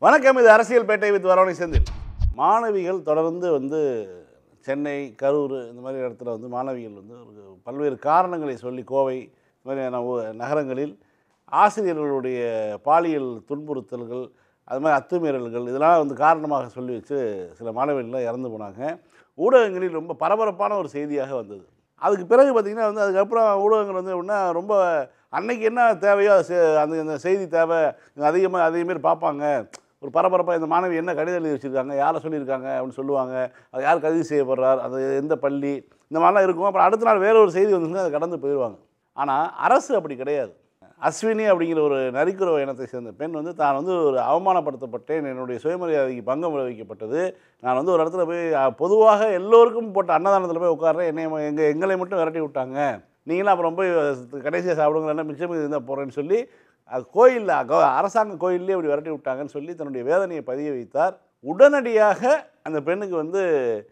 வணக்கம் இது அரசியல் பேட்டை வித் வரவணை செந்தில் மாணவிகள் தொடர்ந்து வந்து சென்னை கரூர் இந்த மாதிரி இடத்துல வந்து மாணவிகள் வந்து ஒரு பல்வேறு காரணங்களை சொல்லி கோவை இந்த மாதிரியான ஊ- நகரங்களில் ஆசிரியர்களுடைய பாலியல் துன்புறுத்தல்கள் அது மாதிரி அத்துமீறல்கள் இதெல்லாம் வந்து காரணமாக சொல்லி வச்சு சில மாணவிகள்லாம் இறந்து போனாங்க ஊடகங்களில் ரொம்ப பரபரப்பான ஒரு செய்தியாக வந்தது அதுக்கு பிறகு பார்த்திங்கன்னா வந்து அதுக்கப்புறம் ஊடகங்கள் வந்து எப்படின்னா ரொம்ப அன்னைக்கு என்ன தேவையோ அது செ- அந்த அந்த செய்தி தேவை அதிகமாக அதேமாரி பார்ப்பாங்க ஒரு பரபரப்பாக இந்த மாணவி என்ன கடிதம் எழுதி வச்சுருக்காங்க யாரை சொல்லியிருக்காங்க அப்படின்னு சொல்லுவாங்க அது யார் கல்வி செய்யப்படுறார் அது எந்த பள்ளி இந்த மாதிரிலாம் இருக்கும் அப்புறம் அடுத்த நாள் வேற ஒரு செய்தி வந்துச்சுன்னா அதை கடந்து போயிடுவாங்க ஆனால் அரசு அப்படி கிடையாது அஸ்வினி அப்படிங்கிற ஒரு நரிக்குறவ இனத்தை சேர்ந்த பெண் வந்து தான் வந்து ஒரு அவமானப்படுத்தப்பட்டேன் என்னுடைய சுயமரியாதைக்கு பங்கம் விளைவிக்கப்பட்டது நான் வந்து ஒரு இடத்துல போய் அஹ், பொதுவாக எல்லோருக்கும் போட்ட அன்னதானத்தில் போய் உட்கார்றேன் என்னை எங்கள் எங்களை மட்டும் விரட்டி விட்டாங்க நீங்களும் அப்புறம் போய் கடைசியாக சாப்பிடுங்களா மிச்சம் இருந்தால் போகிறேன்னு சொல்லி அது கோயிலில் அரசாங்க கோயிலே இப்படி விரட்டி விட்டாங்கன்னு சொல்லி தன்னுடைய வேதனையை பதிய வைத்தார் உடனடியாக அந்த பெண்ணுக்கு வந்து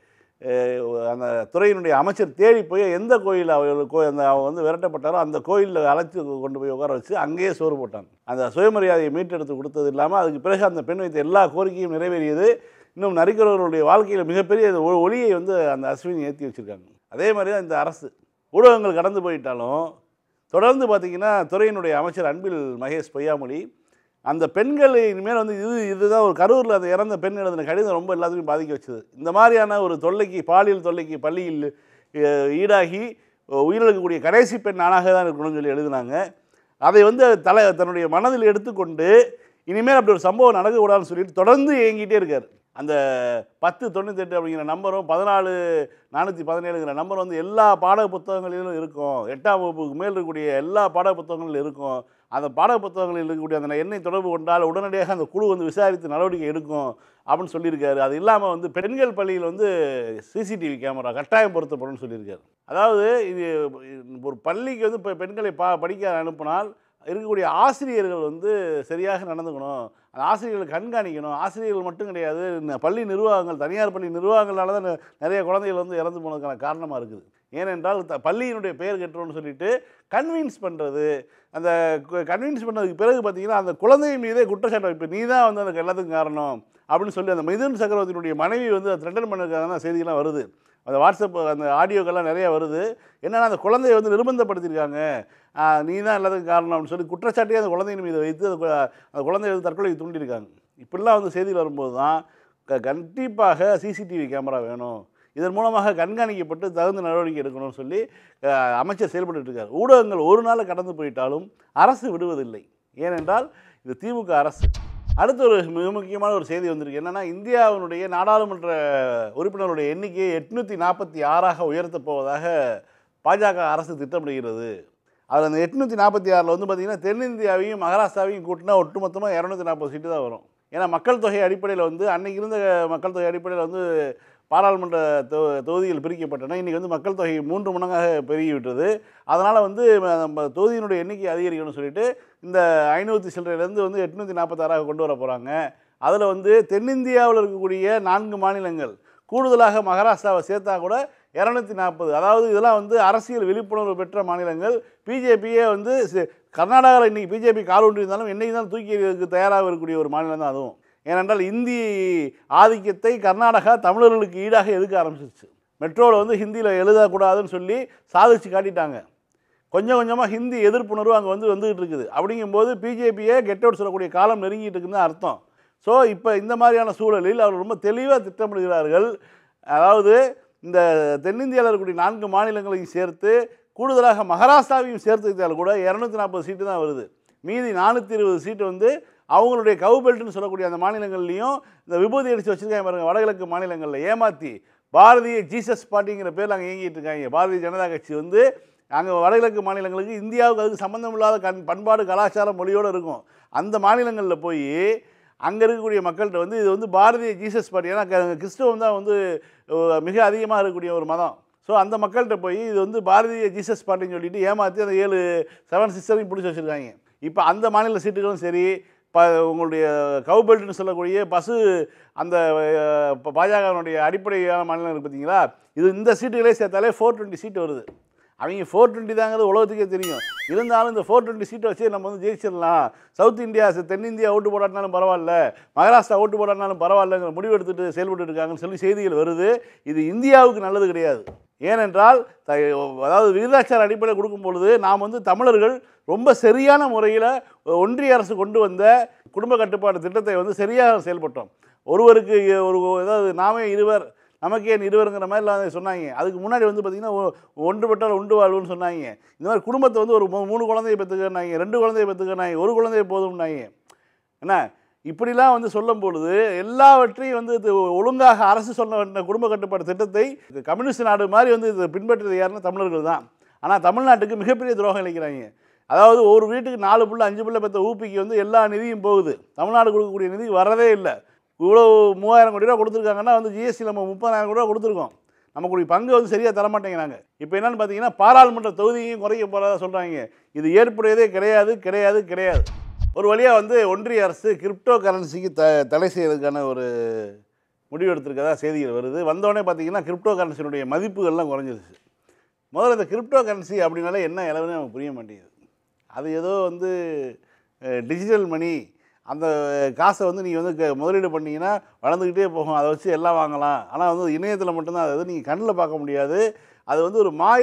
அஹ், அந்த துறையினுடைய அமைச்சர் தேடி போய் எந்த கோயில் அவர்களுக்கு கோ- அந்த அவங்க வந்து விரட்டப்பட்டாரோ அந்த கோயிலில் அழைச்சி கொண்டு போய் உட்கார வச்சு அங்கேயே சோறு போட்டாங்க அந்த சுயமரியாதையை மீட்டெடுத்து கொடுத்தது இல்லாமல் அதுக்கு பிறகு அந்த பெண் வைத்த எல்லா கோரிக்கையும் நிறைவேறியது இன்னும் நரிக்கிறவர்களுடைய வாழ்க்கையில் மிகப்பெரிய அந்த ஒ- ஒளியை வந்து அந்த அஸ்வினி ஏற்றி வச்சுருக்காங்க அதே மாதிரி தான் இந்த அரசு ஊடகங்கள் கடந்து போயிட்டாலும் தொடர்ந்து பார்த்தீங்கன்னா துறையினுடைய அமைச்சர் அன்பில் மகேஷ் பொய்யாமொழி அந்த பெண்கள் இனிமேல் வந்து இது இதுதான் ஒரு கரூரில் அந்த இறந்த பெண் எழுதின கடிதம் ரொம்ப எல்லாத்துக்கும் பாதிக்க வச்சது இந்த மாதிரியான ஒரு தொல்லைக்கு பாலியல் தொல்லைக்கு பள்ளியில் அஹ், ஈடாகி உயிரிழக்கக்கூடிய கடைசி பெண் நானாக தான் இருக்கணும்னு சொல்லி எழுதினாங்க அதை வந்து தலை தன்னுடைய மனதில் எடுத்துக்கொண்டு இனிமேல் அப்படி ஒரு சம்பவம் நடக்கக்கூடாதுன்னு சொல்லிட்டு தொடர்ந்து இயங்கிட்டே இருக்கார் அந்த பத்து தொண்ணூத்தெட்டு அப்படிங்கிற நம்பரும் பதினாலு நானூற்றி பதினேழுங்கிற நம்பர் வந்து எல்லா பாட புத்தகங்களிலும் இருக்கும் எட்டாம் வகுப்புக்கு மேல் இருக்கக்கூடிய எல்லா பாட புத்தகங்களிலும் இருக்கும் அந்த பாட புத்தகங்களில் இருக்கக்கூடிய அந்த எண்ணை தொடர்பு கொண்டால் உடனடியாக அந்த குழு வந்து விசாரித்து நடவடிக்கை எடுக்கும் அப்படின்னு சொல்லியிருக்காரு அது இல்லாமல் வந்து பெண்கள் பள்ளியில் வந்து சிசிடிவி கேமரா கட்டாயம் பொருத்தப்படும்னு சொல்லியிருக்காரு அதாவது இது ஒரு பள்ளிக்கு வந்து இப்போ பெண்களை பா படிக்க அனுப்பினால் இருக்கக்கூடிய ஆசிரியர்கள் வந்து சரியாக நடந்துக்கணும் அந்த ஆசிரியர்களை கண்காணிக்கணும் ஆசிரியர்கள் மட்டும் கிடையாது ந- பள்ளி நிர்வாகங்கள் தனியார் பள்ளி நிர்வாகங்களால தான் நெ- நிறைய குழந்தைகள் வந்து இறந்து போனதுக்கான காரணமாக இருக்குது ஏனென்றால் த பள்ளியினுடைய பெயர் கெட்டுறோம்னு சொல்லிட்டு கன்வின்ஸ் பண்ணுறது அந்த கன்வின்ஸ் பண்ணதுக்கு பிறகு பார்த்தீங்கன்னா அந்த குழந்தை மீதே குற்றச்சாட்டு இப்போ நீ தான் வந்து அதுக்கு எல்லாத்துக்கும் காரணம் அப்படின்னு சொல்லி அந்த மிதுன் சக்கரவர்த்தியினுடைய மனைவி வந்து அதை த்ரெட்டன் பண்ணிருக்காங்க செய்திகள்லாம் வருது அந்த வாட்ஸ்அப் அந்த ஆடியோக்கெல்லாம் நிறைய வருது என்னன்னா அந்த குழந்தையை வந்து நிர்பந்தப்படுத்தியிருக்காங்க ஆஹ் நீ தான் எல்லாத்துக்கும் காரணம் அப்படின்னு சொல்லி குற்றச்சாட்டையே அந்த குழந்தையின் மீது வைத்து அந்த கு- அந்த குழந்தைய வந்து தற்கொலைக்கு தூண்டியிருக்காங்க இப்படிலாம் வந்து செய்தியில் வரும்போது தான் க- கண்டிப்பாக சிசிடிவி கேமரா வேணும் இதன் மூலமாக கண்காணிக்கப்பட்டு தகுந்த நடவடிக்கை எடுக்கணும்னு சொல்லி அஹ், அமைச்சர் செயல்பட்டு இருக்கார் ஊடகங்கள் ஒரு நாள் கடந்து போயிட்டாலும் அரசு விடுவதில்லை ஏனென்றால் இது திமுக அரசு அடுத்து ஒரு மிக முக்கியமான ஒரு செய்தி வந்திருக்கு என்னன்னா இந்தியாவினுடைய நாடாளுமன்ற உறுப்பினருடைய எண்ணிக்கையை எட்நூற்றி நாற்பத்தி ஆறாக உயர்த்தப் போவதாக பாஜக அரசு திட்டமிடுகிறது அதில் அந்த எட்நூற்றி நாற்பத்தி ஆறில் வந்து பார்த்திங்கன்னா தென்னிந்தியாவையும் மகாராஷ்டிராவையும் கூட்டினா ஒட்டுமொத்தமாக இரநூத்தி நாற்பது சீட்டு தான் வரும் ஏன்னா மக்கள் தொகை அடிப்படையில் வந்து அன்னைக்கு இருந்த மக்கள் தொகை அடிப்படையில் வந்து பாராளுமன்ற தொ தொகுதிகள் பிரிக்கப்பட்டன இன்றைக்கி வந்து மக்கள் தொகை மூன்று மடங்காக பெருகிவிட்டது அதனால் வந்து ம- நம்ம தொகுதியினுடைய எண்ணிக்கை அதிகரிக்கணும்னு சொல்லிட்டு இந்த ஐநூற்றி சில்லறையிலேருந்து வந்து எட்நூற்றி நாற்பத்தாறாக கொண்டு வர போகிறாங்க அதில் வந்து தென்னிந்தியாவில் இருக்கக்கூடிய நான்கு மாநிலங்கள் கூடுதலாக மகாராஷ்டிராவை சேர்த்தா கூட இரநூத்தி நாற்பது அதாவது இதெல்லாம் வந்து அரசியல் விழிப்புணர்வு பெற்ற மாநிலங்கள் பிஜேபியே வந்து சி- கர்நாடகாவில் இன்றைக்கி பிஜேபி கால் ஒன்றி இருந்தாலும் என்னைக்கு தான் தூக்கி எறியறதுக்கு தயாராக இருக்கக்கூடிய ஒரு மாநிலம் தான் அதுவும் ஏனென்றால் இந்தி ஆதிக்கத்தை கர்நாடகா தமிழர்களுக்கு ஈடாக எதுக்க ஆரம்பிச்சிருச்சு மெட்ரோவில் வந்து ஹிந்தியில் எழுதக்கூடாதுன்னு சொல்லி சாதிச்சு காட்டிட்டாங்க கொஞ்சம் கொஞ்சமாக ஹிந்தி எதிர்ப்புணர்வு அங்கே வந்து வந்துகிட்டு இருக்குது அப்படிங்கும்போது பிஜேபியே கெட் அவுட் சொல்லக்கூடிய காலம் நெருங்கிட்டு இருக்குன்னு தான் அர்த்தம் ஸோ இப்போ இந்த மாதிரியான சூழலில் அவர் ரொம்ப தெளிவாக திட்டமிடுகிறார்கள் அதாவது இந்த தென்னிந்தியாவில் இருக்கக்கூடிய நான்கு மாநிலங்களையும் சேர்த்து கூடுதலாக மகாராஷ்டிராவையும் சேர்த்து வைத்தால் கூட இரநூத்தி நாற்பது சீட்டு தான் வருது மீதி நானூற்றி இருபது சீட்டு வந்து அவங்களுடைய கவு பெல்ட்னு சொல்லக்கூடிய அந்த மாநிலங்கள்லையும் இந்த விபூதி அடித்து வச்சுருக்காங்க பாருங்க வடகிழக்கு மாநிலங்களில் ஏமாற்றி பாரதிய ஜீசஸ் பார்ட்டிங்கிற பேரில் அங்கே இயங்கிட்டு இருக்காங்க பாரதிய ஜனதா கட்சி வந்து அங்கே வடகிழக்கு மாநிலங்களுக்கு இந்தியாவுக்கு அதுக்கு சம்மந்தம் இல்லாத கண் பண்பாடு கலாச்சாரம் மொழியோடு இருக்கும் அந்த மாநிலங்களில் போய் அங்கே இருக்கக்கூடிய மக்கள்கிட்ட வந்து இது வந்து பாரதிய ஜீசஸ் பார்ட்டி ஏன்னா க- கிறிஸ்துவம் தான் வந்து அஹ், மிக அதிகமாக இருக்கக்கூடிய ஒரு மதம் ஸோ அந்த மக்கள்கிட்ட போய் இது வந்து பாரதிய ஜீசஸ் பார்ட்டின்னு சொல்லிட்டு ஏமாற்றி அந்த ஏழு செவன் சிஸ்டரையும் பிடிச்சி வச்சுருக்காங்க இப்போ அந்த மாநில சீட்டுகளும் சரி ப உங்களுடைய கவுபெல்ட்னு சொல்லக்கூடிய பசு அந்த அஹ், ப- பாஜகவினுடைய அடிப்படையான மாநிலம் இருக்குது பார்த்தீங்களா இது இந்த சீட்டுகளே சேர்த்தாலே ஃபோர் டுவெண்ட்டி சீட்டு வருது அவங்க ஃபோர் டுவெண்ட்டி தாங்கிறது உலகத்துக்கே தெரியும் இருந்தாலும் இந்த ஃபோர் டுவெண்ட்டி சீட்டை வச்சு நம்ம வந்து ஜெயிச்சிடலாம் சவுத் இந்தியா தென்னிந்தியா ஓட்டு போடாட்டினாலும் பரவாயில்ல மகாராஷ்டிரா ஓட்டு போடாட்டினாலும் பரவாயில்லங்கிற முடிவு எடுத்துட்டு செயல்பட்டு இருக்காங்கன்னு சொல்லி செய்திகள் வருது இது இந்தியாவுக்கு நல்லது கிடையாது ஏனென்றால் த அதாவது விகிதாச்சார அடிப்படையில் கொடுக்கும் பொழுது நாம் வந்து தமிழர்கள் ரொம்ப சரியான முறையில் ஒன்றிய அரசு கொண்டு வந்த குடும்ப கட்டுப்பாடு திட்டத்தை வந்து சரியாக செயல்பட்டோம் ஒருவருக்கு ஒரு ஏதாவது நாமே இருவர் நமக்கே இருவருங்கிற மாதிரிலாம் சொன்னாங்க அதுக்கு முன்னாடி வந்து பார்த்திங்கன்னா ஒ- ஒன்றுபட்டால் உண்டு வாழ்வுன்னு சொன்னாங்க இந்த மாதிரி குடும்பத்தை வந்து ஒரு மூ- மூணு குழந்தைய பெற்றுக்கனாங்க ரெண்டு குழந்தைய பெற்றுக்கனாங்க ஒரு குழந்தைய போதும்னாங்க என்ன இப்படிலாம் வந்து சொல்லும் பொழுது எல்லாவற்றையும் வந்து இது ஒழுங்காக அரசு சொன்ன வேண்டிய குடும்ப கட்டுப்பாடு திட்டத்தை இது கம்யூனிஸ்ட் நாடு மாதிரி வந்து இதை பின்பற்றியது யாருன்னா தமிழர்கள் தான் ஆனால் தமிழ்நாட்டுக்கு மிகப்பெரிய துரோகம் இழைக்கிறாங்க அதாவது ஒரு வீட்டுக்கு நாலு புள்ள அஞ்சு புள்ள பெற்ற ஊப்பிக்கு வந்து எல்லா நிதியும் போகுது தமிழ்நாடு கொடுக்கக்கூடிய நிதி வரதே இல்லை இவ்வளோ மூவாயிரம் கோடி ரூபா கொடுத்துருக்காங்கன்னா வந்து ஜிஎஸ்டி நம்ம முப்பதாயிரம் கோடி ரூபா கொடுத்துருக்கோம் நமக்குடைய பங்கு வந்து சரியாக தரமாட்டேங்கிறாங்க இப்போ என்னன்னு பார்த்தீங்கன்னா பாராளுமன்ற தொகுதியையும் குறைக்க போகிறதா சொல்கிறாங்க இது ஏற்புடையதே கிடையாது கிடையாது கிடையாது ஒரு வழியாக வந்து ஒன்றிய அரசு கிரிப்டோ கரன்சிக்கு த தடை செய்யறதுக்கான ஒரு முடிவு எடுத்திருக்கதா செய்திகள் வருது வந்தோடனே பார்த்தீங்கன்னா கிரிப்டோ கரன்சியினுடைய மதிப்புகள்லாம் குறைஞ்சிருச்சு முதல்ல இந்த கிரிப்டோ கரன்சி அப்படின்னாலே என்ன இலவுன்னு நமக்கு புரிய மாட்டேங்குது அது ஏதோ வந்து டிஜிட்டல் மணி அந்த காசை வந்து நீங்கள் வந்து க- முதலீடு பண்ணீங்கன்னா வளர்ந்துக்கிட்டே போகும் அதை வச்சு எல்லாம் வாங்கலாம் ஆனால் வந்து இணையத்தில் மட்டும்தான் அது வந்து நீங்கள் கண்ணில் பார்க்க முடியாது அது வந்து ஒரு மாய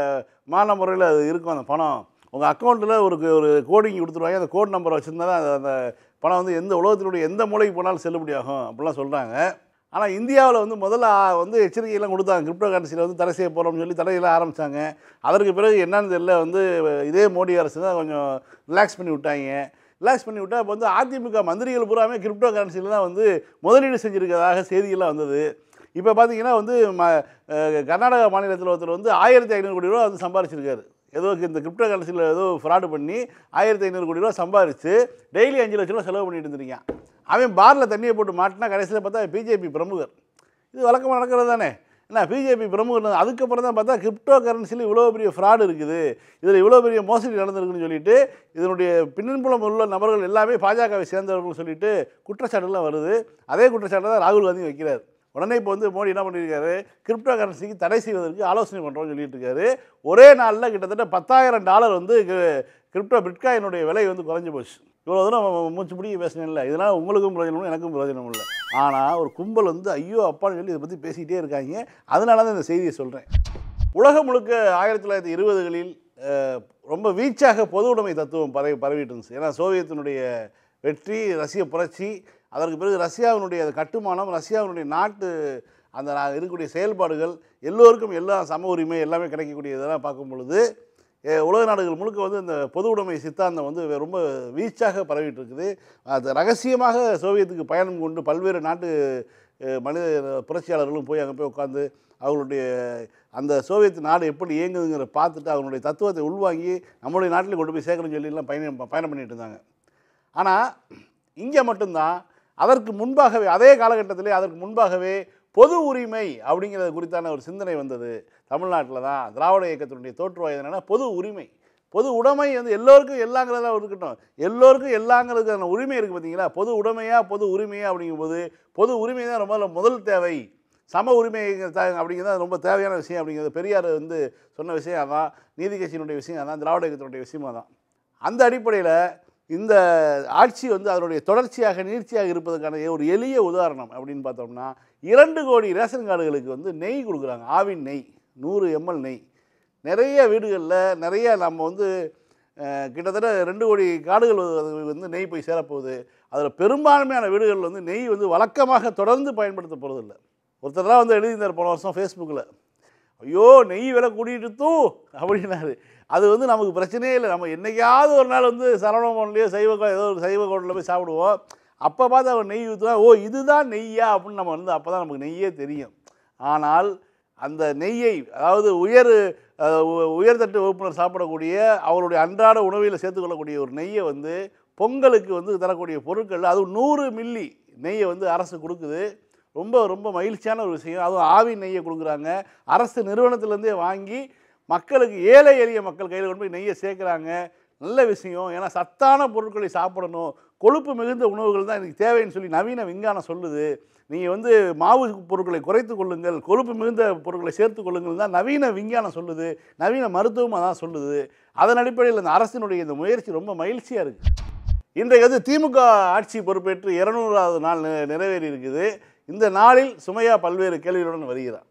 மான முறையில் அது இருக்கும் அந்த பணம் உங்கள் அக்கௌண்ட்டில் ஒரு ஒரு கோடிங் கொடுத்துருவாங்க அந்த கோட் நம்பரை வச்சுருந்தா தான் அது- அந்த பணம் வந்து எந்த உலகத்தினுடைய எந்த மூலைக்கு போனாலும் செல்லுபடியாகும் அப்படிலாம் சொல்கிறாங்க ஆனால் இந்தியாவில் வந்து முதல்ல ஆ, வந்து எச்சரிக்கையெல்லாம் கொடுத்தாங்க கிரிப்டோ கரன்சியில் வந்து தடை செய்ய போகிறோம்னு சொல்லி தடையெல்லாம் ஆரம்பித்தாங்க அதற்கு பிறகு என்னன்னு தெரியல வந்து இதே மோடி அரசு தான் கொஞ்சம் ரிலாக்ஸ் பண்ணி விட்டாங்க ரிலாக்ஸ் பண்ணி விட்டா இப்போ வந்து அதிமுக மந்திரிகள் பூராமே கிரிப்டோ கரன்சியில் தான் வந்து முதலீடு செஞ்சுருக்கிறதாக செய்தியெல்லாம் வந்தது இப்போ பார்த்தீங்கன்னா வந்து ம அஹ் கர்நாடகா மாநிலத்தில் ஒருத்தர் வந்து ஆயிரத்தி ஐநூறு கோடி ரூபா வந்து சம்பாரிச்சிருக்காரு ஏதோ இந்த கிரிப்டோ கரன்சியில் ஏதோ ஃப்ராடு பண்ணி ஆயிரத்தி ஐநூறு கோடி ரூபா சம்பாரித்து டெய்லி அஞ்சு லட்ச ரூபா செலவு பண்ணிட்டு இருந்திருக்கான் அவன் பாரில் தண்ணியை போட்டு மாட்டினா கடைசியில் பார்த்தா பிஜேபி பிரமுகர் இது வழக்கமாக நடக்கிறது தானே என்ன பிஜேபி பிரமுகர் அதுக்கப்புறம் தான் பார்த்தா கிரிப்டோ கரன்சியில் இவ்வளோ பெரிய ஃப்ராடு இருக்குது இதில் இவ்வளோ பெரிய மோசடி நடந்திருக்குன்னு சொல்லிட்டு இதனுடைய பின்னன்புலம் உள்ள நபர்கள் எல்லாமே பாஜகவை சேர்ந்தவர்கள் சொல்லிட்டு குற்றச்சாட்டுலாம் வருது அதே குற்றச்சாட்டை தான் ராகுல் காந்தி வைக்கிறார் உடனே இப்போ வந்து மோடி என்ன பண்ணியிருக்காரு கிரிப்டோ கரன்சிக்கு தடை செய்வதற்கு ஆலோசனை பண்ணுறோம்னு சொல்லிட்டு இருக்காரு ஒரே நாளில் கிட்டத்தட்ட பத்தாயிரம் டாலர் வந்து கிரிப்டோ பிட்காயினுடைய விலை வந்து குறைஞ்சி போச்சு இவ்வளோ தூரம் மூச்சு பிடிக்க பேசினேன் இல்லை இதனால் உங்களுக்கும் பிரயோஜனம் இல்லை எனக்கும் பிரயோஜனம் இல்லை ஆனால் ஒரு கும்பல் வந்து ஐயோ அப்பான்னு சொல்லி இதை பற்றி பேசிக்கிட்டே இருக்காங்க அதனால தான் இந்த செய்தியை சொல்கிறேன் உலகம் முழுக்க ஆயிரத்தி தொள்ளாயிரத்தி இருபதுகளில் அஹ், ரொம்ப வீச்சாக பொது உடைமை தத்துவம் பரவி பரவிட்டு இருந்துச்சு ஏன்னா சோவியத்தினுடைய வெற்றி ரஷ்ய புரட்சி அதற்கு பிறகு ரஷ்யாவினுடைய அந்த கட்டுமானம் ரஷ்யாவினுடைய நாட்டு அந்த நா- இருக்கக்கூடிய செயல்பாடுகள் எல்லோருக்கும் எல்லா சம உரிமை எல்லாமே கிடைக்கக்கூடிய இதெல்லாம் பார்க்கும் பொழுது அஹ், உலக நாடுகள் முழுக்க வந்து இந்த பொது உடைமை சித்தாந்தம் வந்து வே- ரொம்ப வீச்சாக பரவிட்டு இருக்குது அது ரகசியமாக சோவியத்துக்கு பயணம் கொண்டு பல்வேறு நாட்டு அஹ், மனித புரட்சியாளர்களும் போய் அங்கே போய் உட்காந்து அவங்களுடைய அந்த சோவியத் நாடு எப்படி இயங்குதுங்கிற பார்த்துட்டு அவங்களுடைய தத்துவத்தை உள்வாங்கி நம்மளுடைய நாட்டில் கொண்டு போய் சேர்க்கணும்னு சொல்லி எல்லாம் பயணம் பயணம் பண்ணிட்டு இருந்தாங்க ஆனால் இங்கே மட்டும்தான் அதற்கு முன்பாகவே அதே காலகட்டத்திலே அதற்கு முன்பாகவே பொது உரிமை அப்படிங்கிறது குறித்தான ஒரு சிந்தனை வந்தது தமிழ்நாட்டில் தான் திராவிட இயக்கத்தினுடைய தோற்றுவாய் என்னென்னா பொது உரிமை பொது உடைமை வந்து எல்லோருக்கும் எல்லாங்கிறதா இருக்கட்டும் எல்லோருக்கும் எல்லாங்கிறதுக்கான உரிமை இருக்குது பார்த்தீங்களா பொது உடைமையா பொது உரிமையா அப்படிங்கும்போது பொது உரிமை தான் ரொம்ப முதல் தேவை சம உரிமை த- அப்படிங்கிறது ரொம்ப தேவையான விஷயம் அப்படிங்கிறது பெரியார் வந்து சொன்ன விஷயம் அதான் நீதி கட்சியினுடைய விஷயம் அதான் திராவிட இயக்கத்தினுடைய விஷயமும் அதான் அந்த அடிப்படையில் இந்த ஆட்சி வந்து அதனுடைய தொடர்ச்சியாக நீட்சியாக இருப்பதற்கான ஒரு எளிய உதாரணம் அப்படின்னு பார்த்தோம்னா இரண்டு கோடி ரேஷன் கார்டுகளுக்கு வந்து நெய் கொடுக்குறாங்க ஆவின் நெய் நூறு எம்எல் நெய் நிறைய வீடுகளில் நிறைய நம்ம வந்து அஹ், கிட்டத்தட்ட ரெண்டு கோடி காடுகள் வந்து- வந்து நெய் போய் சேரப்போகுது அதில் பெரும்பான்மையான வீடுகளில் வந்து நெய் வந்து வழக்கமாக தொடர்ந்து பயன்படுத்த போகிறதில்ல ஒருத்தர்லாம் வந்து எழுதியிருந்தார் போன வருஷம் ஃபேஸ்புக்கில் ஐயோ நெய் விலை கூட்டிகிட்டு தூ அப்படின்னாரு அது வந்து நமக்கு பிரச்சனையே இல்லை நம்ம என்னைக்காவது ஒரு நாள் வந்து சரவணபவன்லேயோ சைவ கோ- ஏதோ ஒரு சைவ கோட்டில் போய் சாப்பிடுவோம் அப்போ பார்த்து அவர் நெய் ஊற்றுவா ஓ இதுதான் நெய்யா அப்படின்னு நம்ம வந்து அப்போ தான் நமக்கு நெய்யே தெரியும் ஆனால் அந்த நெய்யை அதாவது உயர் அஹ், உ- உயர்தட்டு வகுப்பினர் சாப்பிடக்கூடிய அவருடைய அன்றாட உணவில் சேர்த்துக்கொள்ளக்கூடிய ஒரு நெய்யை வந்து பொங்கலுக்கு வந்து தரக்கூடிய பொருட்கள் அதுவும் நூறு மில்லி நெய்யை வந்து அரசு கொடுக்குது ரொம்ப ரொம்ப மகிழ்ச்சியான ஒரு விஷயம் அதுவும் ஆவி நெய்யை கொடுக்குறாங்க அரசு நிறுவனத்திலேருந்தே வாங்கி மக்களுக்கு ஏழை எளிய மக்கள் கையில் கொண்டு போய் நெய்யை சேர்க்குறாங்க நல்ல விஷயம் ஏன்னா சத்தான பொருட்களை சாப்பிடணும் கொழுப்பு மிகுந்த உணவுகள் தான் எனக்கு தேவைன்னு சொல்லி நவீன விஞ்ஞானம் சொல்லுது நீங்கள் வந்து மாவு பொருட்களை குறைத்து கொள்ளுங்கள் கொழுப்பு மிகுந்த பொருட்களை சேர்த்து கொள்ளுங்கள் தான் நவீன விஞ்ஞானம் சொல்லுது நவீன மருத்துவம் அதான் சொல்லுது அதன் அடிப்படையில் இந்த அரசினுடைய இந்த முயற்சி ரொம்ப மகிழ்ச்சியாக இருக்குது இன்றைக்கு வந்து திமுக ஆட்சி பொறுப்பேற்று இருநூறாவது நாள் நி- நிறைவேறி இருக்குது இந்த நாளில் சுமையா பல்வேறு கேள்விகளுடன் வருகிறார்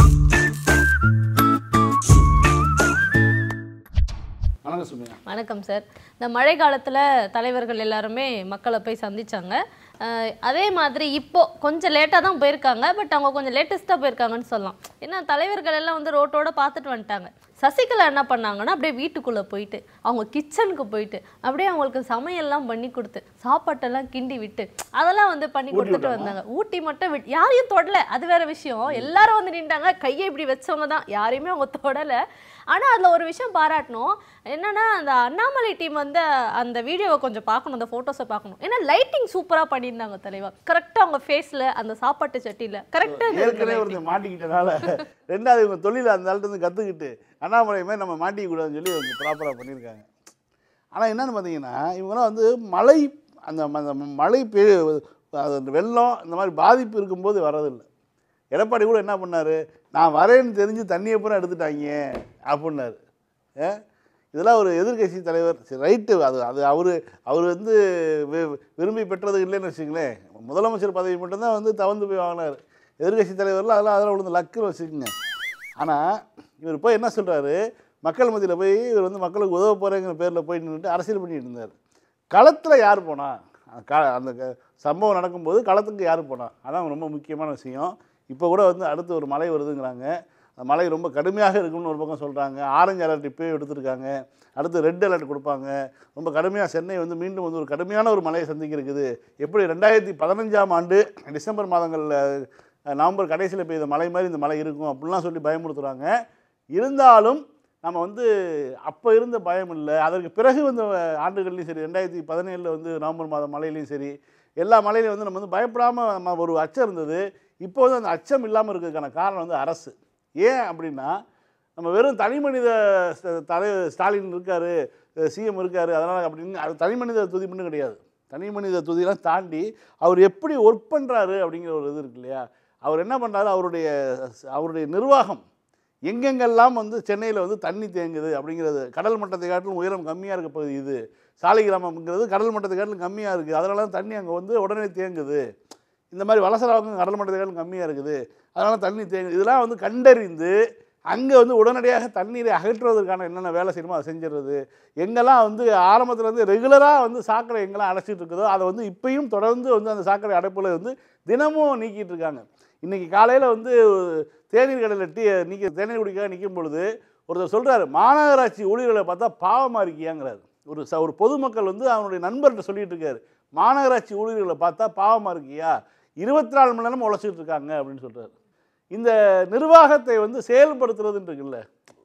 வணக்கம் சுமையா வணக்கம் சார் இந்த மழை காலத்தில் தலைவர்கள் எல்லாருமே மக்களை போய் சந்திச்சாங்க அஹ் அதே மாதிரி இப்போ கொஞ்சம் லேட்டாக தான் போயிருக்காங்க பட் அவங்க கொஞ்சம் லேட்டஸ்ட்டாக போயிருக்காங்கன்னு சொல்லலாம் ஏன்னா தலைவர்கள் எல்லாம் வந்து ரோட்டோட பார்த்துட்டு வந்துட்டாங்க சசிகலா என்ன பண்ணாங்கன்னா அப்படியே வீட்டுக்குள்ளே போயிட்டு அவங்க கிச்சனுக்கு போயிட்டு அப்படியே அவங்களுக்கு சமையல்லாம் பண்ணி கொடுத்து சாப்பாட்டெல்லாம் கிண்டி விட்டு அதெல்லாம் வந்து பண்ணி ஊட்டி கொடுத்துட்டு விட்டாங்களா? வந்தாங்க ஊட்டி மட்டும் விட்டு யாரையும் தொடல அது வேற விஷயம் எல்லாரும் வந்து நின்றாங்க கையை இப்படி வச்சவங்க தான் யாரையுமே அவங்க தொடலை ஆனால் அதில் ஒரு விஷயம் பாராட்டணும் என்னன்னா அந்த அண்ணாமலை டீம் வந்து அந்த வீடியோவை கொஞ்சம் பார்க்கணும் அந்த ஃபோட்டோஸை பார்க்கணும் ஏன்னா லைட்டிங் சூப்பராக பண்ணியிருந்தாங்க தலைவா கரெக்டாக அவங்க ஃபேஸில் அந்த சாப்பாட்டு சட்டியில் ஏற்கனவே கரெக்டாக ஒருத்தர் மாட்டிக்கிட்டனால ரெண்டாவது இவங்க தொழில் அந்த ஆள்கிட்ட இருந்து கற்றுக்கிட்டு அண்ணாமலை மாதிரி நம்ம மாட்டிக்க கூடாதுன்னு சொல்லி அவங்க ப்ராப்பராக பண்ணியிருக்காங்க ஆனால் என்னன்னு பார்த்தீங்கன்னா இவங்கெல்லாம் வந்து மழை அந்த ம- அந்த மழை பெய் அது அந்த வெள்ளம் இந்த மாதிரி பாதிப்பு இருக்கும்போது வரதில்லை எடப்பாடி கூட என்ன பண்ணார் நான் வரேன்னு தெரிஞ்சு தண்ணியை பூரா எடுத்துட்டாங்க அப்படின்னாரு ஏ? இதெல்லாம் ஒரு எதிர்க்கட்சி தலைவர் சரி ரைட்டு அது அது அவர் அவர் வந்து வி- விரும்பி பெற்றது இல்லைன்னு வச்சுங்களேன் முதலமைச்சர் பதவி மட்டும்தான் வந்து தவந்து போய் வாங்கினார் எதிர்க்கட்சி தலைவர்லாம் அதெல்லாம் அதெல்லாம் விழுந்து லக்குன்னு வச்சுக்கோங்க ஆனால் இவர் போய் என்ன சொல்கிறாரு மக்கள் மத்தியில் போய் இவர் வந்து மக்களுக்கு உதவ போகிறேங்கிற பேரில் போய் நின்றுட்டு அரசியல் பண்ணிட்டு இருந்தார் களத்தில் யார் போனா அந்த க அந்த க- சம்பவம் நடக்கும்போது களத்துக்கு யார் போனா அதான் ரொம்ப முக்கியமான விஷயம் இப்போ கூட வந்து அடுத்து ஒரு மழை வருதுங்கிறாங்க அந்த மழை ரொம்ப கடுமையாக இருக்கும்னு ஒரு பக்கம் சொல்கிறாங்க ஆரஞ்சு அலர்ட் இப்போயே எடுத்திருக்காங்க அடுத்து ரெட் அலர்ட் கொடுப்பாங்க ரொம்ப கடுமையாக சென்னை வந்து மீண்டும் வந்து ஒரு கடுமையான ஒரு மழையை சந்திக்க இருக்குது எப்படி ரெண்டாயிரத்தி பதினஞ்சாம் ஆண்டு டிசம்பர் மாதங்களில் நவம்பர் கடைசியில் பெய்த மழை மாதிரி இந்த மழை இருக்கும் அப்படிலாம் சொல்லி பயமுறுத்துகிறாங்க இருந்தாலும் நம்ம வந்து அப்போ இருந்த பயம் இல்லை அதற்கு பிறகு வந்த ஆண்டுகள்லையும் சரி ரெண்டாயிரத்தி பதினேழில் வந்து நவம்பர் மாதம் மழையிலையும் சரி எல்லா மழையிலையும் வந்து நம்ம வந்து பயப்படாமல் நம்ம ஒரு அச்சம் இருந்தது இப்போ வந்து அந்த அச்சம் இல்லாமல் இருக்கிறதுக்கான காரணம் வந்து அரசு ஏன் அப்படின்னா நம்ம வெறும் தனி மனித ஸ்ட- தலை ஸ்டாலின் இருக்கார் சிஎம் இருக்கார் அதனால் அப்படின்னு அது தனி மனித துதி மட்டும் கிடையாது தனி மனித துதியெல்லாம் தாண்டி அவர் எப்படி ஒர்க் பண்ணுறாரு அப்படிங்கிற ஒரு இது இருக்கு இல்லையா அவர் என்ன பண்ணுறாரு அவருடைய அவருடைய நிர்வாகம் எங்கெங்கெல்லாம் வந்து சென்னையில் வந்து தண்ணி தேங்குது அப்படிங்கிறது கடல் மட்டத்தை காட்டிலும் உயரம் கம்மியாக இருக்க பகுதி இது சாலை கிராமம்ங்கிறது கடல் மட்டத்தை காட்டிலும் கம்மியாக இருக்குது அதனால தான் தண்ணி அங்கே வந்து உடனே தேங்குது இந்த மாதிரி வலசராகம் கடல் மட்டத்தை காட்டிலும் கம்மியாக இருக்குது அதனால் தண்ணி தேங்குது இதெல்லாம் வந்து கண்டறிந்து அங்கே வந்து உடனடியாக தண்ணீரை அகற்றுவதற்கான என்னென்ன வேலை செய்யணுமோ அதை செஞ்சிடுறது எங்கெல்லாம் வந்து ஆரம்பத்தில் வந்து ரெகுலராக வந்து சாக்கடை எங்கெல்லாம் அடைச்சிட்டு இருக்குதோ அதை வந்து இப்பயும் தொடர்ந்து வந்து அந்த சாக்கடை அடைப்புல வந்து தினமும் நீக்கிட்டு இருக்காங்க இன்றைக்கி காலையில் வந்து தேநீர் கடையில் டீ நிற்க தேநீர் குடிக்காக நிற்கும் பொழுது ஒருத்தர் சொல்கிறாரு மாநகராட்சி ஊழியர்களை பார்த்தா பாவமாக இருக்கியாங்கிறாரு ஒரு ச ஒரு பொதுமக்கள் வந்து அவனுடைய நண்பர்கிட்ட சொல்லிட்டு இருக்காரு மாநகராட்சி ஊழியர்களை பார்த்தா பாவமாக இருக்கியா இருபத்தி நாலு மணி நேரம் உழைச்சிட்டு இருக்காங்க அப்படின்னு சொல்கிறாரு இந்த நிர்வாகத்தை வந்து செயல்படுத்துறதுன்னு இருக்குல்ல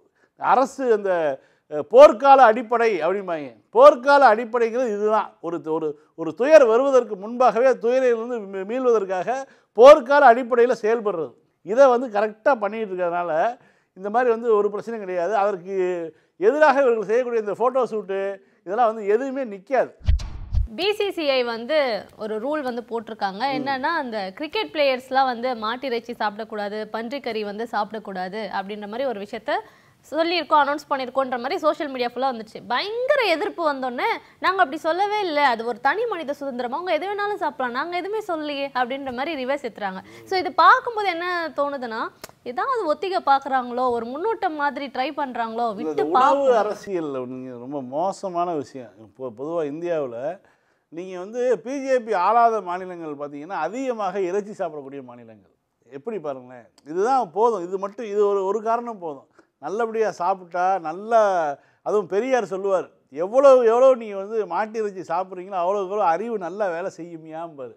அரசு அந்த அஹ், போர்க்கால அடிப்படை அப்படிம்பாங்க போர்க்கால அடிப்படைங்கிறது இதுதான் ஒரு ஒரு ஒரு துயர் வருவதற்கு முன்பாகவே துயரிலிருந்து மீ- மீள்வதற்காக போர்க்கால அடிப்படையில் செயல்படுறது இதை வந்து கரெக்டாக பண்ணிட்டு இருக்கிறதுனால இந்த மாதிரி வந்து ஒரு பிரச்சனையும் கிடையாது அதற்கு எதிராக இவர்கள் செய்யக்கூடிய இந்த ஃபோட்டோ ஷூட்டு இதெல்லாம் வந்து எதுவுமே நிற்காது பிசிசிஐ வந்து ஒரு ரூல் வந்து போட்டிருக்காங்க என்னன்னா அந்த கிரிக்கெட் பிளேயர்ஸ்லாம் வந்து மாட்டிறைச்சி சாப்பிடக்கூடாது பன்றிக்கறி வந்து சாப்பிடக்கூடாது அப்படின்ற மாதிரி ஒரு விஷயத்த சொல்லியிருக்கோம் அனௌன்ஸ் பண்ணியிருக்கோன்ற மாதிரி சோஷியல் மீடியா ஃபுல்லாக வந்துச்சு பயங்கர எதிர்ப்பு வந்தோடனே நாங்கள் அப்படி சொல்லவே இல்லை அது ஒரு தனி மனித சுதந்திரம் அவங்க எது வேணாலும் சாப்பிடலாம் நாங்கள் எதுவுமே சொல்லலையே அப்படின்ற மாதிரி ரிவர்ஸ் ஏற்றுறாங்க ஸோ இது பார்க்கும்போது என்ன தோணுதுன்னா ஏதாவது ஒத்திகை பார்க்குறாங்களோ ஒரு முன்னோட்டம் மாதிரி ட்ரை பண்ணுறாங்களோ இந்த விட்டு உணவு பார்ப்போம் அரசியல் நீங்கள் ரொம்ப மோசமான விஷயம் இப்போ பொதுவாக இந்தியாவில் நீங்கள் வந்து பிஜேபி ஆளாத மாநிலங்கள் பார்த்தீங்கன்னா அதிகமாக இறைச்சி சாப்பிடக்கூடிய மாநிலங்கள் எப்படி பாருங்களேன் இதுதான் போதும் இது மட்டும் இது ஒரு ஒரு காரணம் போதும் நல்லபடியாக சாப்பிட்டா நல்லா அதுவும் பெரியார் சொல்லுவார் எவ்வளோ எவ்வளோ நீங்கள் வந்து மாட்டு இறைச்சி சாப்பிட்றீங்களோ அவ்வளோ எவ்வளோ அறிவு நல்லா வேலை செய்யுமியாம்பாரு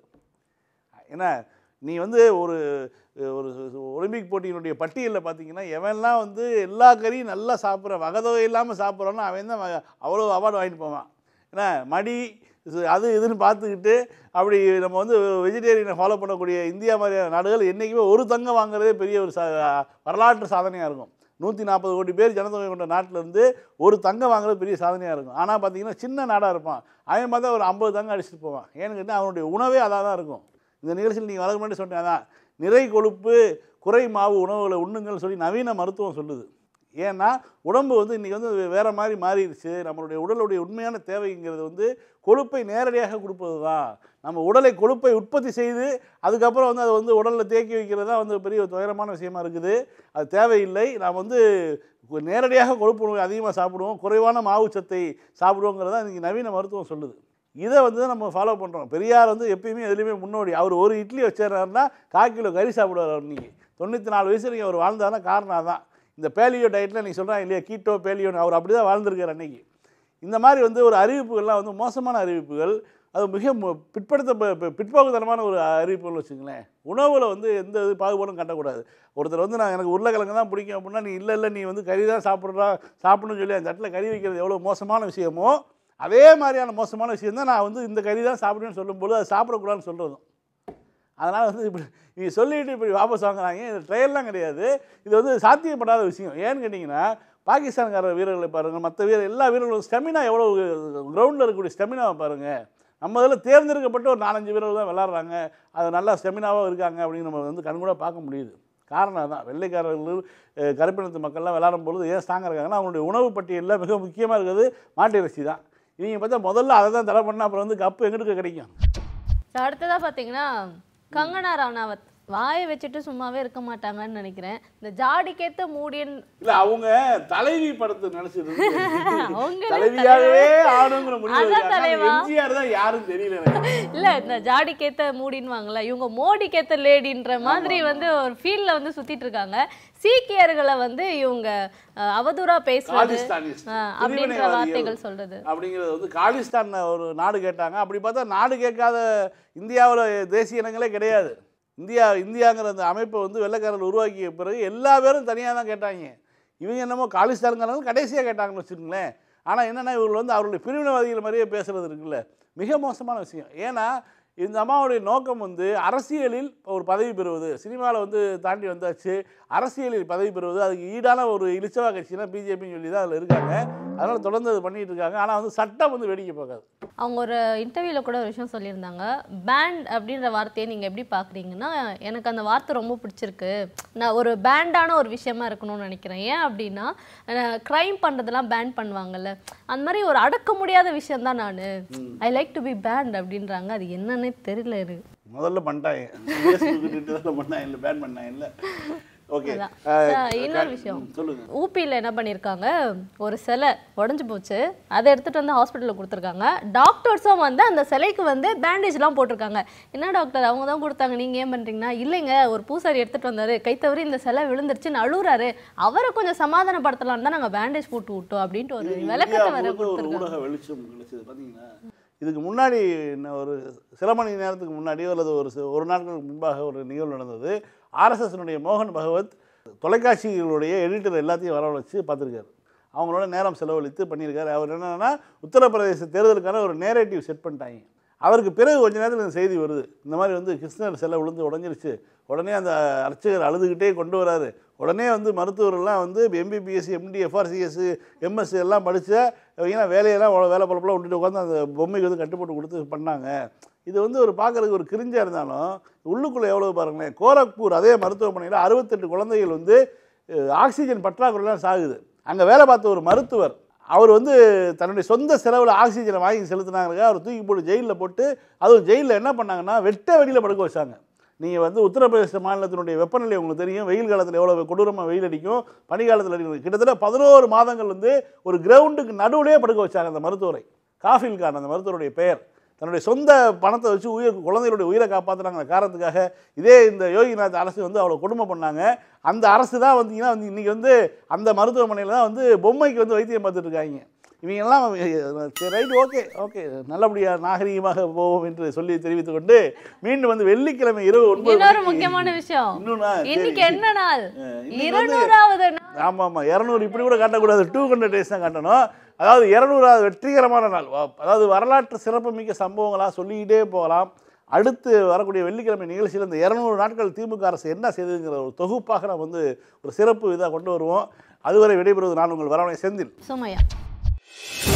ஏன்னா நீ வந்து ஒரு ஒரு ஒலிம்பிக் போட்டியினுடைய பட்டியலில் பார்த்தீங்கன்னா எவன்லாம் வந்து எல்லா கறியும் நல்லா சாப்பிட்ற வகதொகை இல்லாமல் சாப்பிட்றானோ அவன் தான் வ- அவ்வளோ அவார்டு வாங்கிட்டு போவான் ஏன்னா மடி இது- அது இதுன்னு பார்த்துக்கிட்டு அப்படி நம்ம வந்து வெஜிடேரியனை ஃபாலோ பண்ணக்கூடிய இந்தியா மாதிரியான நாடுகள் என்றைக்குமே ஒரு தங்கம் வாங்குறதே பெரிய ஒரு சா வரலாற்று சாதனையாக இருக்கும் நூற்றி நாற்பது கோடி பேர் ஜனத்தொகை கொண்ட நாட்டுல இருந்து ஒரு தங்கம் வாங்குறது பெரிய சாதனையாக இருக்கும் ஆனால் பார்த்தீங்கன்னா சின்ன நாடாக இருப்பான் அவன் பார்த்தா ஒரு ஐம்பது தங்கம் அடிச்சுட்டு போவான் ஏன்னு கேட்டால் அவனுடைய உணவே அதாக தான் இருக்கும் இந்த நிகழ்ச்சியில் நீங்கள் வளர்க்க முன்னாடி சொன்னேன் அதான் நிறை கொழுப்பு குறை மாவு உணவுகளை உண்ணுங்கள்னு சொல்லி நவீன மருத்துவம் சொல்லுது ஏன்னா உடம்பு வந்து இன்றைக்கி வந்து வேறு மாதிரி மாறிடுச்சு நம்மளுடைய உடலுடைய உண்மையான தேவைங்கிறது வந்து கொழுப்பை நேரடியாக கொடுப்பது தான் நம்ம உடலை கொழுப்பை உற்பத்தி செய்து அதுக்கப்புறம் வந்து அதை வந்து உடலில் தேக்கி வைக்கிறது தான் வந்து பெரிய ஒரு துயரமான விஷயமா இருக்குது அது தேவையில்லை நாம் வந்து கு- நேரடியாக கொழுப்பு உணவை அதிகமாக சாப்பிடுவோம் குறைவான மாவுச்சத்தை சாப்பிடுவோங்கிறத இன்றைக்கி நவீன மருத்துவம் சொல்லுது இதை வந்து நம்ம ஃபாலோ பண்ணுறோம் பெரியார் வந்து எப்பயுமே எதுலேயுமே முன்னோடி அவர் ஒரு இட்லி வச்சிடறாருன்னா கால் கிலோ கறி சாப்பிடுவார் அவர் இன்னைக்கு தொண்ணூற்றி நாலு வயசு நீங்கள் அவர் வாழ்ந்தாருன்னா காரணம் அதான் இந்த பேலியோ டயட்டில் நீங்கள் சொல்கிறாங்க இல்லையா கீட்டோ பேலியோன்னு அவர் அப்படி தான் வாழ்ந்திருக்கார் அன்னைக்கு இந்த மாதிரி வந்து ஒரு அறிவிப்புகள்லாம் வந்து மோசமான அறிவிப்புகள் அது மிக மு- பிற்படுத்த ப- ப- பிற்போக்குத்தனமான ஒரு அறிவிப்புகள் வச்சுங்களேன் உணவில் வந்து எந்த இது பாகுபாடும் கட்டக்கூடாது ஒருத்தர் வந்து நான் எனக்கு உருளைக்கிழங்கு தான் பிடிக்கும் அப்படின்னா நீ இல்லை இல்லை நீ வந்து கறி தான் சாப்பிட்றா சாப்பிடணும்னு சொல்லி அந்த இடத்துல கறி வைக்கிறது எவ்வளோ மோசமான விஷயமோ அதே மாதிரியான மோசமான விஷயம் தான் நான் வந்து இந்த கறி தான் சாப்பிடுவேன்னு சொல்லும்போது அதை சாப்பிடக்கூடாதுன்னு சொல்கிறதும் அதனால் வந்து இப்படி நீ சொல்லிட்டு இப்படி வாபஸ் வாங்குறாங்க இது ட்ரையல்லாம் கிடையாது இது வந்து சாத்தியப்படாத விஷயம் ஏன்னு கேட்டிங்கன்னா பாகிஸ்தான்கார வீரர்களை பாருங்கள் மற்ற வீரர் எல்லா வீரர்களும் ஸ்டெமினா எவ்வளோ கிரவுண்டில் இருக்கக்கூடிய ஸ்டெமினாவை பாருங்கள் நம்ம இதில் தேர்ந்தெடுக்கப்பட்ட ஒரு நாலஞ்சு வீரர்கள் தான் விளாட்றாங்க அது நல்லா ஸ்டெமினாவாக இருக்காங்க அப்படின்னு நம்ம வந்து கண்கூட பார்க்க முடியுது காரணம் அதான் வெள்ளைக்காரர்கள் அஹ், கருப்பினத்து மக்கள்லாம் விளாடும் பொழுது ஏன் ஸ்ட்ராங்காக இருக்காங்கன்னா அவங்களுடைய உணவு பட்டியலில் மிக முக்கியமாக இருக்கிறது மாட்டு இறைச்சி தான் இவங்க பார்த்தா முதல்ல அதை தான் தடை பண்ணால் அப்புறம் வந்து கப்பு எங்கிட்டு கிடைக்கும் So, அடுத்ததா பார்த்தீங்கன்னா கங்கனா ரனாவத் வாயை வச்சுட்டு சும்மாவே இருக்க மாட்டாங்கன்னு நினைக்கிறேன் இந்த ஜாடிக்கேத்த மூடியன் இல்ல அவங்க தலைவி படத்தை நினைச்சிட்டு அவங்க தலைவியாகவே ஆடுங்கிற முடிவு அதான் இருக்காங்க. தலைவா. எம்ஜிஆர் தான் யாரும் தெரியல எனக்கு. இல்ல இந்த ஜாடிக்கேத்த மூடின்வாங்கல்ல இவங்க மோடிக்கேத்த லேடின்ற மாதிரி வந்து ஒரு ஃபீல்ட்ல வந்து சுத்திட்டு இருக்காங்க சீக்கியர்களை வந்து இவங்க அஹ், அவதூறா பேசுறது காலிஸ்தானிஸ்ட், அஹ், அப்படின்ற பிரிவினைவாதிகள். வார்த்தைகள் சொல்றது அப்படிங்கிறது வந்து காலிஸ்தான் ஒரு நாடு கேட்டாங்க அப்படி பார்த்தா நாடு கேட்காத இந்தியாவில் தேசிய இனங்களே கிடையாது இந்தியா இந்தியாங்கிற அந்த அமைப்பை வந்து வெள்ளைக்காரர்கள் உருவாக்கிய பிறகு எல்லா பேரும் தனியாக தான் கேட்டாங்க இவங்க என்னமோ காலிஸ்தான்காரங்க கடைசியாக கேட்டாங்கன்னு வச்சுக்கோங்களேன் ஆனால் என்னென்னா இவர்கள் வந்து அவருடைய பிரிவினைவாதிகள் மாதிரியே பேசுறது இருக்குல்ல மிக மோசமான விஷயம் ஏன்னா இந்த அம்மாவுடைய நோக்கம் வந்து அரசியலில் ஒரு பதவி பெறுவது சினிமாவில் வந்து தாண்டி வந்தாச்சு அரசியலில் பதவி பெறுவது அதுக்கு ஈடான ஒரு இழிச்சவா கட்சினா பிஜேபின்னு சொல்லி தான் அதில் இருக்காங்க அதனால் தொடர்ந்து அது பண்ணிட்டு இருக்காங்க ஆனால் வந்து சட்டம் வந்து வேடிக்கை பார்க்காது அவங்க ஒரு இன்டர்வியூல கூட ஒரு விஷயம் சொல்லியிருந்தாங்க பேண்ட் அப்படின்ற வார்த்தையை நீங்க எப்படி பாக்குறீங்கன்னா எனக்கு அந்த வார்த்தை ரொம்ப பிடிச்சிருக்கு நான் ஒரு பேண்டான ஒரு விஷயமா இருக்கணும்னு நினைக்கிறேன் ஏன் அப்படின்னா க்ரைம் பண்றதெல்லாம் பேன் பண்ணுவாங்கல்ல அந்த மாதிரி ஒரு அடக்க முடியாத விஷயம் தான் நான் I like to be band அப்படின்றாங்க அது என்னன்னே தெரியல எனக்கு முதல்ல பண்ணிட்டாங்க ஃபேஸ்புக் ட்விட்டரில் பண்ணாங்க இல்லை பேன் பண்ணாங்க இல்லை ஓகே அதான். அஹ் இன்னொரு விஷயம் சொல்லுங்க ஊபியில் என்ன பண்ணியிருக்காங்க ஒரு சிலை உடஞ்சி போச்சு அதை எடுத்துகிட்டு வந்து ஹாஸ்பிட்டலில் கொடுத்துருக்காங்க டாக்டர்ஸும் வந்து அந்த சிலைக்கு வந்து பேண்டேஜ்லாம் போட்டிருக்காங்க என்ன டாக்டர் அவங்க தான் கொடுத்தாங்க நீங்கள் ஏன் பண்ணுறீங்கன்னா இல்லைங்க ஒரு பூசாரி எடுத்துகிட்டு வந்தார் கை தவறி இந்த சிலை விழுந்துருச்சுன்னு அழுகுறாரு அவரை கொஞ்சம் சமாதானப்படுத்தலாம்னு தான் நாங்கள் பேண்டேஜ் போட்டு விட்டோம் அப்படின்ட்டு ஒரு இது விளக்கத்தை இந்தியா வேற முழுக்க ஒரு கொடுத்துருக்காங்க ஊடக வெளிச்சம் கிடைச்சது பார்த்தீங்கன்னா இதுக்கு முன்னாடி இன்னும் ஒரு சில மணி நேரத்துக்கு முன்னாடி அல்லது ஒரு சி- ஒரு நாட்களுக்கு முன்பாக ஒரு நிகழ்வு நடந்தது ஆர்எஸ்எஸ்னுடைய மோகன் பகவத் தொலைக்காட்சிகளுடைய எடிட்டர் எல்லாத்தையும் வரவழைச்சு பார்த்துருக்காரு அவங்களோட நேரம் செலவழித்து பண்ணியிருக்காரு அவர் என்னன்னா உத்தரப்பிரதேச தேர்தலுக்கான ஒரு நேரேட்டிவ் செட் பண்ணிட்டாங்க அவருக்கு பிறகு கொஞ்ச நேரத்தில் இந்த செய்தி வருது இந்த மாதிரி வந்து கிருஷ்ணர் சிலை விழுந்து உடஞ்சிருச்சு உடனே அந்த அர்ச்சகர் அழுதுகிட்டே கொண்டு வராரு உடனே வந்து மருத்துவர்கள்லாம் வந்து எம்பிபிஎஸ் எம்டி எஃப்ஆர்சிஎஸ் எம்எஸ் எல்லாம் படித்த ஏன்னா வேலையெல்லாம் அவ்வளோ வேலை பழப்பெல்லாம் விட்டுட்டு உட்காந்து அந்த பொம்மைக்கு வந்து கட்டுப்பட்டு கொடுத்து பண்ணாங்க இது வந்து ஒரு பார்க்கறதுக்கு ஒரு கிரிஞ்சாக இருந்தாலும் உள்ளுக்குள்ளே எவ்வளோ பாருங்களேன் கோரக்பூர் அதே மருத்துவமனையில் அறுபத்தெட்டு குழந்தைகள் வந்து அஹ், ஆக்சிஜன் பற்றாக்குறைலாம் சாகுது அங்கே வேலை பார்த்த ஒரு மருத்துவர் அவர் வந்து தன்னுடைய சொந்த செலவில் ஆக்சிஜனை வாங்கி செலுத்தினாங்க அவர் தூக்கி போட்டு ஜெயிலில் போட்டு அதுவும் ஜெயிலில் என்ன பண்ணாங்கன்னா வெட்ட வெடியில் படுக்க வச்சாங்க நீங்கள் வந்து உத்தரப்பிரதேச மாநிலத்தினுடைய வெப்பநிலை உங்களுக்கு தெரியும் வெயில் காலத்தில் எவ்வளோ கொடூரமாக வெயில் அடிக்கும் பனிக்காலத்தில் அடிக்கும் கிட்டத்தட்ட பதினோரு மாதங்கள் வந்து ஒரு கிரவுண்டுக்கு நடுவுலேயே படுக்க வச்சாங்க அந்த மருத்துவரை காஃபில் கான் அந்த மருத்துவருடைய பெயர் தன்னுடைய சொந்த பணத்தை வச்சு உயிர் குழந்தைகளுடைய உயிரை காப்பாற்றுனாங்கிற காரணத்துக்காக இதே இந்த யோகிநாத் அரசு வந்து அவ்வளோ கொடுமை பண்ணாங்க அந்த அரசு தான் வந்தீங்கன்னா வந்து இன்றைக்கி வந்து அந்த மருத்துவமனையில் தான் வந்து பொம்மைக்கு வந்து வைத்தியம் பார்த்துட்டு இருக்காங்க இவங்கெல்லாம் சரி ரைட் ஓகே ஓகே நல்லபடியாக நாகரீகமாக போவோம் என்று சொல்லி தெரிவித்துக் கொண்டு மீண்டும் வந்து வெள்ளிக்கிழமை இரவு ஒன்பது இன்னொரு மணிக்கு- முக்கியமான விஷயம் இன்னொன்னா இன்னைக்கு சரி. என்ன நாள் அஹ் இன்னைக்கு வந்து- இருநூறாவது நாள் ஆமாம் ஆமாம் இரநூறு இப்படி கூட காட்டக்கூடாது டூ ஹண்ட்ரட் டேஸ் தான் காட்டணும் அதாவது இரநூறாவது வெற்றிகரமான நாள் வா- அதாவது வரலாற்று சிறப்புமிக்க சம்பவங்களாக சொல்லிக்கிட்டே போகலாம் அடுத்து வரக்கூடிய வெள்ளிக்கிழமை நிகழ்ச்சியில் இந்த இரநூறு நாட்கள் திமுக அரசு என்ன செய்ததுங்கிற ஒரு தொகுப்பாக நம்ம வந்து ஒரு சிறப்பு இதாக கொண்டு வருவோம் அதுவரை விடைபெறுவது நான் உங்கள் வரவணை செந்தில் சுமையா